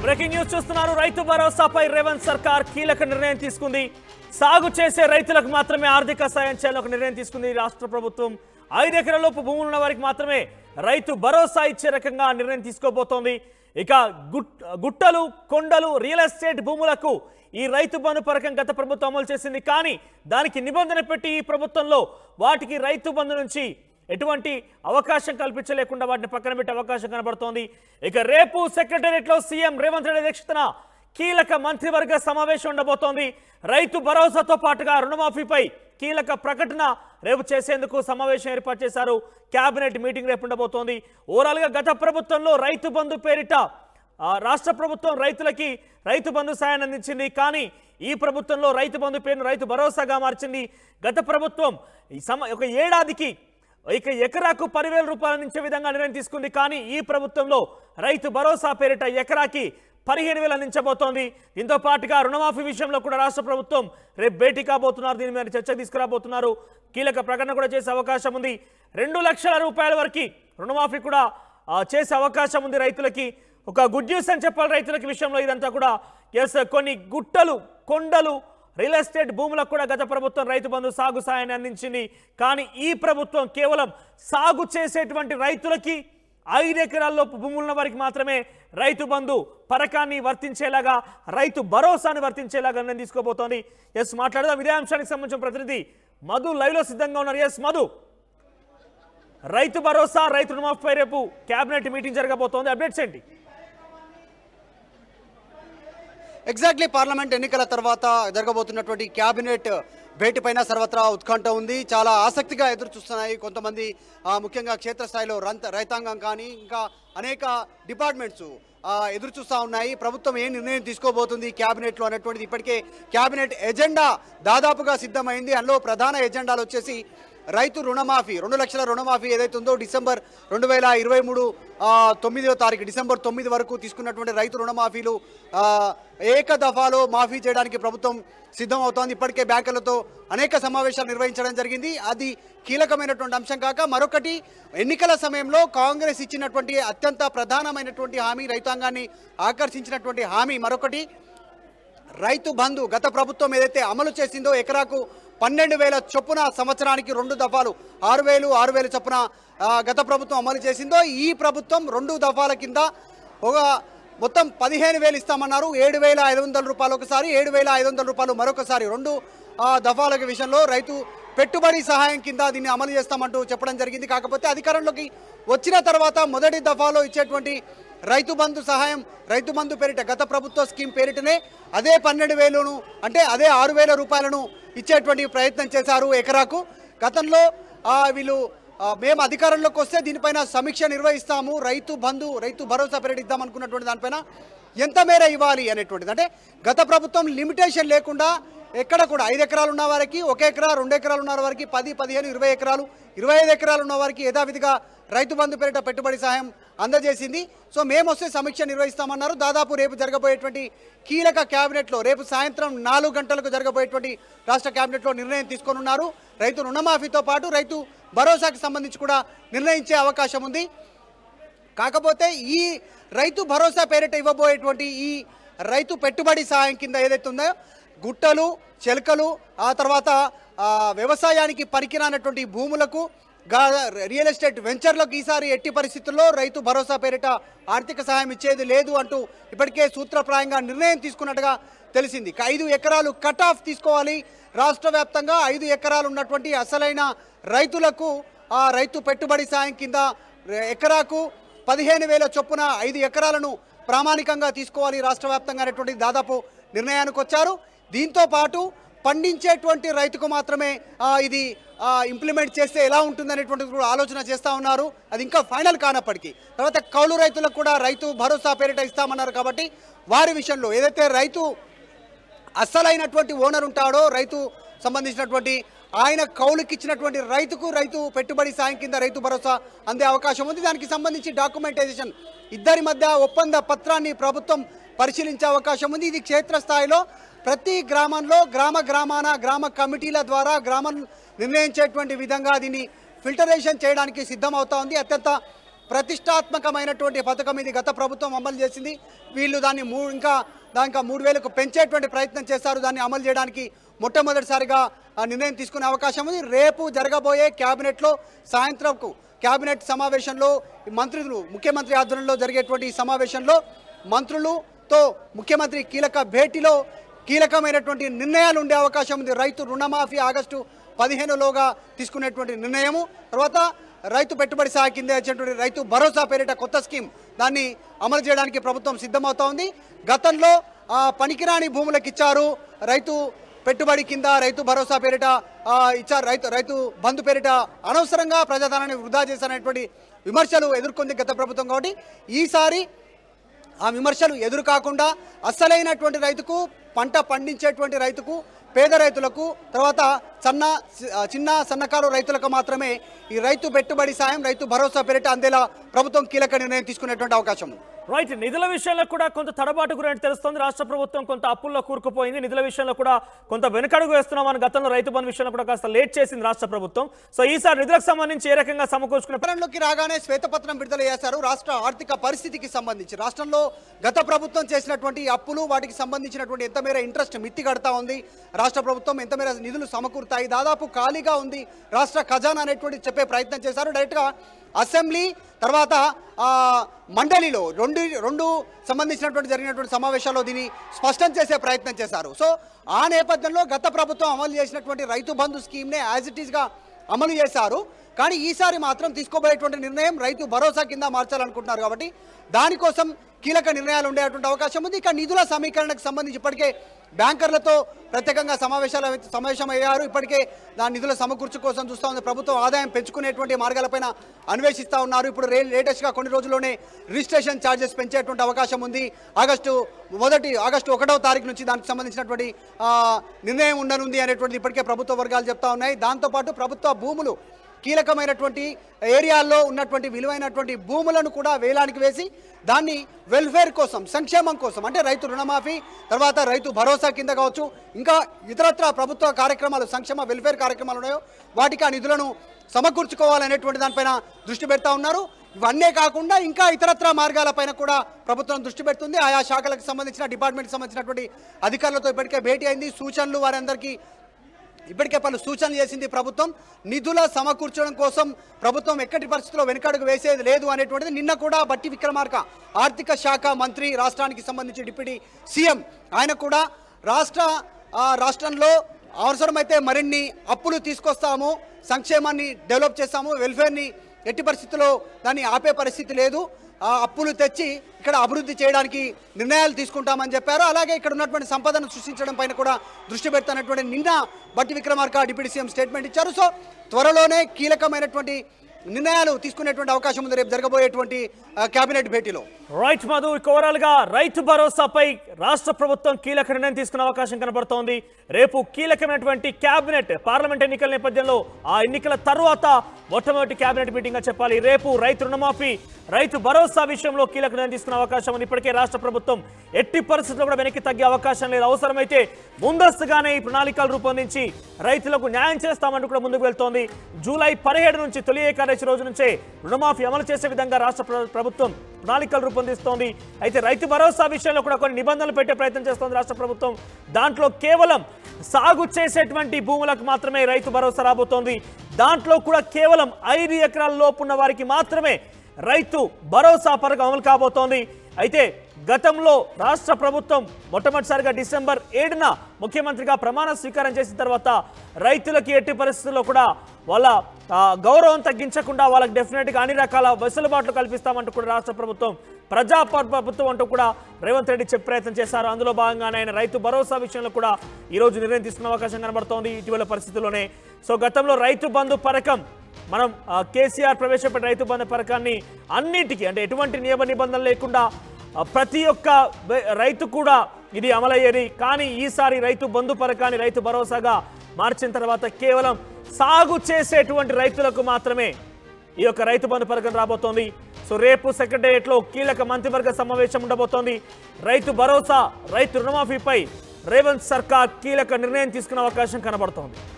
breaking news చూస్తున్నారు రైతు భరోసాపై రేవంత్ సర్కార్ కీలక నిర్ణయం తీసుకుంది సాగు చేసే రైతులకు మాత్రమే ఆర్థిక సాయం చేయాలని ఒక నిర్ణయం తీసుకుంది రాష్ట్ర ప్రభుత్వం ఐదు ఎకరాలలోపు భూములు ఉన్న వారికి మాత్రమే రైతు భరోసా ఇచ్చే రకంగా ఆ నిర్ణయం తీసుకోబోతోంది ఇక గుట్ గుట్టలు కొండలు రియల్ ఎస్టేట్ భూములకు ఈ రైతు బంధు పథకం గత ప్రభుత్వం అమలు చేసింది కానీ దానికి నిబంధన పెట్టి ఈ ప్రభుత్వంలో వాటికి రైతు బంధు నుంచి ఎటువంటి అవకాశం కల్పించలేకుండా వాటిని పక్కన పెట్టే అవకాశం కనబడుతోంది ఇక రేపు సెక్రటేరియట్లో సీఎం రేవంత్ రెడ్డి అధ్యక్షతన కీలక మంత్రివర్గ సమావేశం ఉండబోతోంది రైతు భరోసాతో పాటుగా రుణమాఫీపై కీలక ప్రకటన రేపు చేసేందుకు సమావేశం ఏర్పాటు చేశారు కేబినెట్ మీటింగ్ రేపు ఉండబోతోంది ఓవరాల్ గా గత ప్రభుత్వంలో రైతు బంధు పేరిట ఆ, రాష్ట్ర ప్రభుత్వం రైతులకి రైతు బంధు సాయాన్ని అందించింది కానీ ఈ ప్రభుత్వంలో రైతు బంధు పేరును రైతు భరోసాగా మార్చింది గత ప్రభుత్వం ఈ సమ ఒక ఏడాదికి ఇక ఎకరాకు పదివేల రూపాయలు అందించే విధంగా నిర్ణయం తీసుకుంది కానీ ఈ ప్రభుత్వంలో రైతు భరోసా పేరిట ఎకరాకి పదిహేను వేలు అందించబోతోంది దీంతో పాటుగా రుణమాఫీ విషయంలో కూడా రాష్ట్ర ప్రభుత్వం రేపు భేటీ కాబోతున్నారు దీని మీద చర్చ తీసుకురాబోతున్నారు కీలక ప్రకటన కూడా చేసే అవకాశం ఉంది రెండు లక్షల రూపాయల వరకు రుణమాఫీ కూడా ఆ, చేసే అవకాశం ఉంది రైతులకి ఒక గుడ్ న్యూస్ అని చెప్పాలి రైతులకి విషయంలో ఇదంతా కూడా ఎస్ కొన్ని గుట్టలు కొండలు రియల్ ఎస్టేట్ భూములకు కూడా గత ప్రభుత్వం రైతు బంధు సాగు సాయాన్ని అందించింది కానీ ఈ ప్రభుత్వం కేవలం సాగు చేసేటువంటి రైతులకి ఐదు ఎకరాల్లోపు భూములున్న వారికి మాత్రమే రైతు బంధు పథకాన్ని వర్తించేలాగా రైతు భరోసాని వర్తించేలాగా నిర్ణయం తీసుకోబోతోంది ఎస్ మాట్లాడదాం ఇదే అంశానికి సంబంధించిన ప్రతినిధి మధు లైవ్లో సిద్ధంగా ఉన్నారు ఎస్ మధు రైతు భరోసా రైతు రుణమాఫీపై రేపు కేబినెట్ మీటింగ్ జరగబోతోంది అప్డేట్స్ ఏంటి ఎగ్జాక్ట్లీ పార్లమెంట్ ఎన్నికల తర్వాత జరగబోతున్నటువంటి క్యాబినెట్ భేటీ పైన సర్వత్రా ఉత్కంఠ ఉంది చాలా ఆసక్తిగా ఎదురు చూస్తున్నాయి కొంతమంది ఆ, ముఖ్యంగా క్షేత్రస్థాయిలో రంత రైతాంగం కానీ ఇంకా అనేక డిపార్ట్మెంట్స్ ఆ, ఎదురు చూస్తూ ఉన్నాయి ప్రభుత్వం ఏ నిర్ణయం తీసుకోబోతుంది క్యాబినెట్లో అనేటువంటిది ఇప్పటికే క్యాబినెట్ ఎజెండా దాదాపుగా సిద్ధమైంది అందులో ప్రధాన ఎజెండాలు వచ్చేసి రైతు రుణమాఫీ రెండు లక్షల రుణమాఫీ ఏదైతే ఉందో డిసెంబర్ రెండు వేల ఇరవై మూడు తొమ్మిదో తారీఖు డిసెంబర్ తొమ్మిది వరకు తీసుకున్నటువంటి రైతు రుణమాఫీలు ఆ, ఏక దఫాలో మాఫీ చేయడానికి ప్రభుత్వం సిద్ధమవుతోంది ఇప్పటికే బ్యాంకులతో అనేక సమావేశాలు నిర్వహించడం జరిగింది అది కీలకమైనటువంటి అంశం కాక మరొకటి ఎన్నికల సమయంలో కాంగ్రెస్ ఇచ్చినటువంటి అత్యంత ప్రధానమైనటువంటి హామీ రైతాంగాన్ని ఆకర్షించినటువంటి హామీ మరొకటి రైతు బంధు గత ప్రభుత్వం ఏదైతే అమలు చేసిందో ఎకరాకు పన్నెండు వేల చొప్పున సంవత్సరానికి రెండు దఫాలు ఆరు వేలు ఆరు వేలు చొప్పున ఆ, గత ప్రభుత్వం అమలు చేసిందో ఈ ప్రభుత్వం రెండు దఫాల కింద ఒక మొత్తం పదిహేను వేలు ఇస్తామన్నారు ఏడు వేల ఐదు వందల రూపాయలు ఒకసారి ఏడు వేల ఐదు వందల రూపాయలు మరొకసారి రెండు ఆ, దఫాల విషయంలో రైతు పెట్టుబడి సహాయం కింద దీన్ని అమలు చేస్తామంటూ చెప్పడం జరిగింది కాకపోతే అధికారంలోకి వచ్చిన తర్వాత మొదటి దఫాలో ఇచ్చేటువంటి రైతు బంధు సహాయం రైతు బంధు పేరిట గత ప్రభుత్వ స్కీమ్ పేరిటనే అదే పన్నెండు వేలును అంటే అదే ఆరు వేల రూపాయలను ఇచ్చేటువంటి ప్రయత్నం చేశారు ఎకరాకు గతంలో ఆ, వీళ్ళు ఆ, మేము అధికారంలోకి వస్తే దీనిపైన సమీక్ష నిర్వహిస్తాము రైతు బంధు రైతు భరోసా పేరిట ఇద్దాం అనుకున్నటువంటి దానిపైన ఎంత మేర ఇవ్వాలి అనేటువంటిది అంటే గత ప్రభుత్వం లిమిటేషన్ లేకుండా ఎక్కడ కూడా ఐదు ఎకరాలు ఉన్న వారికి ఒక ఎకరా రెండు ఎకరాలు ఉన్న వారికి పది పదిహేను ఇరవై ఎకరాలు ఇరవై ఐదు ఎకరాలు ఉన్న వారికి యథావిధిగా రైతు బంధు పేరిట పెట్టుబడి సహాయం అందజేసింది సో మేము వస్తే సమీక్ష నిర్వహిస్తామన్నారు దాదాపు రేపు జరగబోయేటువంటి కీలక క్యాబినెట్లో రేపు సాయంత్రం నాలుగు గంటలకు జరగబోయేటువంటి రాష్ట్ర క్యాబినెట్లో నిర్ణయం తీసుకొని ఉన్నారు రైతు రుణమాఫీతో పాటు రైతు భరోసాకి సంబంధించి కూడా నిర్ణయించే అవకాశం ఉంది కాకపోతే ఈ రైతు భరోసా పేరిట ఇవ్వబోయేటువంటి ఈ రైతు పెట్టుబడి సహాయం కింద ఏదైతే ఉందో గుట్టలు చెలకలు ఆ తర్వాత ఆ, వ్యవసాయానికి పనికిరానటువంటి భూములకు గా రియల్ ఎస్టేట్ వెంచర్లకు ఈసారి ఎట్టి పరిస్థితుల్లో రైతు భరోసా పేరిట ఆర్థిక సహాయం ఇచ్చేది లేదు అంటూ ఇప్పటికే సూత్రప్రాయంగా నిర్ణయం తీసుకున్నట్టుగా తెలిసింది ఐదు ఎకరాలు కట్ ఆఫ్ తీసుకోవాలి రాష్ట్ర వ్యాప్తంగా ఐదు ఎకరాలు ఉన్నటువంటి అసలైన రైతులకు ఆ రైతు పెట్టుబడి సాయం కింద ఎకరాకు పదిహేను వేల చొప్పున ఐదు ఎకరాలను ప్రామాణికంగా తీసుకోవాలి రాష్ట్ర వ్యాప్తంగా అనేటువంటి దాదాపు నిర్ణయానికి వచ్చారు దీంతో పాటు పండించేటువంటి రైతుకు మాత్రమే ఆ, ఇది ఆ, ఇంప్లిమెంట్ చేస్తే ఎలా ఉంటుంది అనేటువంటిది కూడా ఆలోచన చేస్తూ ఉన్నారు అది ఇంకా ఫైనల్ కానప్పటికీ తర్వాత కౌలు రైతులకు కూడా రైతు భరోసా పేరిట ఇస్తామన్నారు కాబట్టి వారి విషయంలో ఏదైతే రైతు అస్సలైనటువంటి ఓనర్ ఉంటాడో రైతు సంబంధించినటువంటి ఆయన కౌలుకి ఇచ్చినటువంటి రైతుకు రైతు పెట్టుబడి సాయం కింద రైతు భరోసా అందే అవకాశం ఉంది దానికి సంబంధించి డాక్యుమెంటైజేషన్ ఇద్దరి మధ్య ఒప్పంద పత్రాన్ని ప్రభుత్వం పరిశీలించే అవకాశం ఉంది ఇది క్షేత్రస్థాయిలో ప్రతి గ్రామంలో గ్రామ గ్రామాన గ్రామ కమిటీల ద్వారా గ్రామం నిర్ణయించేటువంటి విధంగా దీన్ని ఫిల్టరేషన్ చేయడానికి సిద్ధమవుతా ఉంది అత్యంత ప్రతిష్టాత్మకమైనటువంటి పథకం ఇది గత ప్రభుత్వం అమలు చేసింది వీళ్ళు దాన్ని మూ ఇంకా దానికి మూడు వేలకు పెంచేటువంటి ప్రయత్నం చేశారు దాన్ని అమలు చేయడానికి మొట్టమొదటిసారిగా ఆ నిర్ణయం తీసుకునే అవకాశం ఉంది రేపు జరగబోయే క్యాబినెట్లో సాయంత్రంకు క్యాబినెట్ సమావేశంలో ఈ మంత్రులు ముఖ్యమంత్రి ఆధ్వర్యంలో జరిగేటువంటి ఈ సమావేశంలో మంత్రులతో ముఖ్యమంత్రి కీలక భేటీలో కీలకమైనటువంటి నిర్ణయాలు ఉండే అవకాశం ఉంది రైతు రుణమాఫీ ఆగస్టు పదిహేనులోగా తీసుకునేటువంటి నిర్ణయము తర్వాత రైతు పెట్టుబడి సాయ కింద వచ్చేటువంటి రైతు భరోసా పేరిట కొత్త స్కీమ్ దాన్ని అమలు చేయడానికి ప్రభుత్వం సిద్ధమవుతా ఉంది గతంలో ఆ, పనికిరాని భూములకు ఇచ్చారు రైతు పెట్టుబడి కింద రైతు భరోసా పేరిట ఆ, ఇచ్చారు రైతు రైతు బంధు పేరిట అనవసరంగా ప్రజాధనాన్ని వృధా చేసినటువంటి విమర్శలు ఎదుర్కొంది గత ప్రభుత్వం కాబట్టి ఈసారి ఆ విమర్శలు ఎదురు కాకుండా అస్సలైనటువంటి రైతుకు పంట పండించేటువంటి రైతుకు పేద రైతులకు తర్వాత సన్న చిన్న సన్నకారు రైతులకు మాత్రమే ఈ రైతు పెట్టుబడి సాయం రైతు భరోసా పేరిట అందేలా ప్రభుత్వం కీలక నిర్ణయం తీసుకునేటువంటి అవకాశం ఉంది రైట్ నిధుల విషయంలో కూడా కొంత తడబాటు గురైనట్టు తెలుస్తోంది రాష్ట్ర ప్రభుత్వం కొంత అప్పుల్లో కూరుకుపోయింది నిధుల విషయంలో కూడా కొంత వెనుకడుగు వేస్తున్నామని గతంలో రైతు బంధు విషయంలో కూడా కాస్త లేట్ చేసింది రాష్ట్ర ప్రభుత్వం సో ఈసారి నిధులకు సంబంధించి ఏ రకంగా సమకూర్చుకునే పరంలోకి రాగానే శ్వేతపత్రం విడుదల చేశారు రాష్ట్ర ఆర్థిక పరిస్థితికి సంబంధించి రాష్ట్రంలో గత ప్రభుత్వం చేసినటువంటి అప్పులు వాటికి సంబంధించినటువంటి ఎంత మేర ఇంట్రెస్ట్ మిత్తి కడతా ఉంది రాష్ట్ర ప్రభుత్వం ఎంత మేర నిధులు సమకూరుతాయి దాదాపు ఖాళీగా ఉంది రాష్ట్ర ఖజానా అనేటువంటి చెప్పే ప్రయత్నం చేశారు డైరెక్ట్గా అసెంబ్లీ తర్వాత ఆ, మండలిలో రెండు రెండు సంబంధించినటువంటి జరిగినటువంటి సమావేశాల్లో దీన్ని స్పష్టం చేసే ప్రయత్నం చేశారు సో ఆ నేపథ్యంలో గత ప్రభుత్వం అమలు చేసినటువంటి రైతు బంధు స్కీమ్నే యాజ్ ఇట్ ఈస్గా అమలు చేశారు కానీ ఈసారి మాత్రం తీసుకోబోయేటువంటి నిర్ణయం రైతు భరోసా కింద మార్చాలనుకుంటున్నారు కాబట్టి దానికోసం కీలక నిర్ణయాలు ఉండేటువంటి అవకాశం ఉంది ఇక నిధుల సమీకరణకు సంబంధించి ఇప్పటికే బ్యాంకర్లతో ప్రత్యేకంగా సమావేశాలు సమావేశమయ్యారు ఇప్పటికే దాని నిధుల సమకూర్చు కోసం చూస్తూ ఉంది ప్రభుత్వం ఆదాయం పెంచుకునేటువంటి మార్గాలపైన అన్వేషిస్తూ ఉన్నారు ఇప్పుడు రే లేటెస్ట్గా కొన్ని రోజుల్లోనే రిజిస్ట్రేషన్ ఛార్జెస్ పెంచేటువంటి అవకాశం ఉంది ఆగస్టు మొదటి ఆగస్టు ఒకటవ తారీఖు నుంచి దానికి సంబంధించినటువంటి ఆ, నిర్ణయం ఉండనుంది అనేటువంటిది ఇప్పటికే ప్రభుత్వ వర్గాలు చెప్తా ఉన్నాయి దాంతోపాటు ప్రభుత్వ భూములు కీలకమైనటువంటి ఏరియాల్లో ఉన్నటువంటి విలువైనటువంటి భూములను కూడా వేలానికి వేసి దాన్ని వెల్ఫేర్ కోసం సంక్షేమం కోసం అంటే రైతు రుణమాఫీ తర్వాత రైతు భరోసా కింద కావచ్చు ఇంకా ఇతరత్ర ప్రభుత్వ కార్యక్రమాలు సంక్షేమ వెల్ఫేర్ కార్యక్రమాలు ఉన్నాయో వాటికి ఆ నిధులను సమకూర్చుకోవాలనేటువంటి దానిపైన దృష్టి పెడతా ఉన్నారు ఇవన్నీ కాకుండా ఇంకా ఇతరత్ర మార్గాలపైన కూడా ప్రభుత్వం దృష్టి పెడుతుంది ఆయా శాఖలకు సంబంధించిన డిపార్ట్మెంట్కి సంబంధించినటువంటి అధికారులతో ఇప్పటికే భేటీ అయింది సూచనలు వారందరికీ ఇప్పటికే పలు సూచనలు చేసింది ప్రభుత్వం నిధుల సమకూర్చడం కోసం ప్రభుత్వం ఎక్కడి పరిస్థితుల్లో వెనుకడుగు వేసేది లేదు అనేటువంటిది నిన్న కూడా బట్టి విక్రమార్క ఆర్థిక శాఖ మంత్రి రాష్ట్రానికి సంబంధించి డిప్యూటీ సీఎం ఆయన కూడా రాష్ట్ర ఆ, రాష్ట్రంలో అవసరమైతే మరిన్ని అప్పులు తీసుకొస్తాము సంక్షేమాన్ని డెవలప్ చేస్తాము వెల్ఫేర్ని ఎట్టి పరిస్థితుల్లో దాన్ని ఆపే పరిస్థితి లేదు ఆ అప్పులు తెచ్చి ఇక్కడ అభివృద్ధి చేయడానికి నిర్ణయాలు తీసుకుంటామని చెప్పారు అలాగే ఇక్కడ ఉన్నటువంటి సంపదను సృష్టించడం పైన కూడా దృష్టి పెడుతున్నటువంటి నిన్న బట్టి విక్రమార్క డిప్యూటీ సీఎం స్టేట్మెంట్ ఇచ్చారు సో త్వరలోనే కీలకమైనటువంటి నిర్ణయాలు తీసుకునేటువంటి అవకాశం ఉంది రేపు జరగబోయేటువంటి ఆ, కేబినెట్ భేటీలో రైట్ మధు ఓవరాల్ గా రైతు భరోసాపై రాష్ట్ర ప్రభుత్వం కీలక నిర్ణయం తీసుకునే అవకాశం కనబడుతోంది రేపు కీలకమైనటువంటి కేబినెట్ పార్లమెంట్ ఎన్నికల నేపథ్యంలో ఆ ఎన్నికల తర్వాత మొట్టమొదటి కేబినెట్ మీటింగ్ గా చెప్పాలి రేపు రైతు రుణమాఫీ రైతు భరోసా విషయంలో కీలక నిర్ణయం తీసుకునే అవకాశం ఉంది ఇప్పటికే రాష్ట్ర ప్రభుత్వం ఎట్టి పరిస్థితుల్లో కూడా వెనక్కి తగ్గే అవకాశం లేదు అవసరమైతే ముందస్తుగానే ఈ ప్రణాళికలు రూపొందించి రైతులకు న్యాయం చేస్తామంటూ కూడా ముందుకు వెళ్తోంది జూలై పదిహేడు నుంచి తొలి ఏకాదశి రోజు నుంచే రుణమాఫీ అమలు చేసే విధంగా రాష్ట్ర ప్ర- ప్రభుత్వం ప్రణాళికలు రూపొందిస్తోంది అయితే రైతు భరోసా విషయంలో కూడా కొన్ని నిబంధనలు పెట్టే ప్రయత్నం చేస్తోంది రాష్ట్ర ప్రభుత్వం దాంట్లో కేవలం సాగు చేసేటువంటి భూములకు మాత్రమే రైతు భరోసా రాబోతోంది దాంట్లో కూడా కేవలం ఐదు ఎకరాల లోపు ఉన్న వారికి మాత్రమే రైతు భరోసా పథకం అమలు కాబోతోంది అయితే గతంలో రాష్ట్ర ప్రభుత్వం మొట్టమొదటిసారిగా డిసెంబర్ ఏడున ముఖ్యమంత్రిగా ప్రమాణ స్వీకారం చేసిన తర్వాత రైతులకి ఎట్టి పరిస్థితుల్లో కూడా వాళ్ళ ఆ, గౌరవం తగ్గించకుండా వాళ్ళకి డెఫినెట్గా అన్ని రకాల వెసులుబాట్లు కల్పిస్తామంటూ కూడా రాష్ట్ర ప్రభుత్వం ప్రజా ప్రభుత్వం అంటూ కూడా రేవంత్ రెడ్డి చెప్పే ప్రయత్నం చేశారు అందులో భాగంగానే ఆయన రైతు భరోసా విషయంలో కూడా ఈ రోజు నిర్ణయం తీసుకునే అవకాశం కనబడుతోంది ఇటీవల పరిస్థితుల్లోనే సో గతంలో రైతు బంధు పథకం మనం ఆ, కేసీఆర్ ప్రవేశపెట్టిన రైతు బంధు పథకాన్ని అన్నిటికీ అంటే ఎటువంటి నియమ నిబంధనలు లేకుండా ఆ, ప్రతి ఒక్క వే- రైతు కూడా ఇది అమలయ్యేది కానీ ఈసారి రైతు బంధు పథకాన్ని రైతు భరోసాగా మార్చిన తర్వాత కేవలం సాగు చేసేటువంటి రైతులకు మాత్రమే ఈ యొక్క రైతు బంధు పథకం రాబోతోంది సో రేపు సెక్రటేరియట్లో కీలక మంత్రివర్గ సమావేశం ఉండబోతోంది రైతు భరోసా రైతు రుణమాఫీపై రేవంత్ సర్కార్ కీలక నిర్ణయం తీసుకునే అవకాశం కనబడుతోంది